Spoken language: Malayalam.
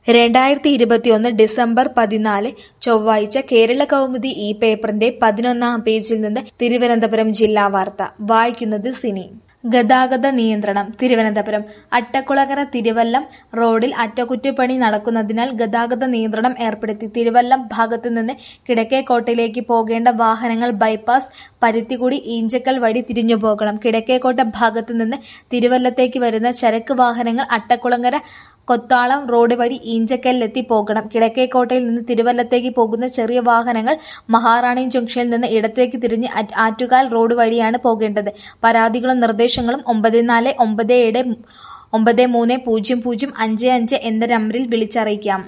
രണ്ടായിരത്തി ഇരുപത്തിയൊന്ന് ഡിസംബർ പതിനാല് ചൊവ്വാഴ്ച കേരള കൗമുദി ഈ പേപ്പറിന്റെ പതിനൊന്നാം പേജിൽ നിന്ന് തിരുവനന്തപുരം ജില്ലാ വാർത്ത വായിക്കുന്നത് സിനി ഗതാഗത നിയന്ത്രണം തിരുവനന്തപുരം അട്ടക്കുളകര തിരുവല്ലം റോഡിൽ അറ്റകുറ്റപ്പണി നടക്കുന്നതിനാൽ ഗതാഗത നിയന്ത്രണം ഏർപ്പെടുത്തി തിരുവല്ലം ഭാഗത്തു നിന്ന് കിഴക്കേക്കോട്ടയിലേക്ക് പോകേണ്ട വാഹനങ്ങൾ ബൈപ്പാസ് പരുത്തിക്കുടി ഈഞ്ചക്കൽ വഴി തിരിഞ്ഞു പോകണം കിഴക്കേക്കോട്ട ഭാഗത്തു നിന്ന് തിരുവല്ലത്തേക്ക് വരുന്ന ചരക്ക് വാഹനങ്ങൾ അട്ടക്കുളങ്ങര കൊത്താളം റോഡ് വഴി ഈഞ്ചക്കലിലെത്തി പോകണം കിഴക്കേക്കോട്ടയിൽ നിന്ന് തിരുവല്ലത്തേക്ക് പോകുന്ന ചെറിയ വാഹനങ്ങൾ മഹാറാണി ജംഗ്ഷനിൽ നിന്ന് ഇടത്തേക്ക് തിരിഞ്ഞ് ആറ്റ് ആറ്റുകാൽ റോഡ് വഴിയാണ് പോകേണ്ടത് പരാതികളും നിർദ്ദേശങ്ങളും ഒമ്പത് നാല് ഒമ്പത് ഏഴ് ഒമ്പത് മൂന്ന് പൂജ്യം പൂജ്യം അഞ്ച് അഞ്ച് എന്ന നമ്പറിൽ വിളിച്ചറിയിക്കാം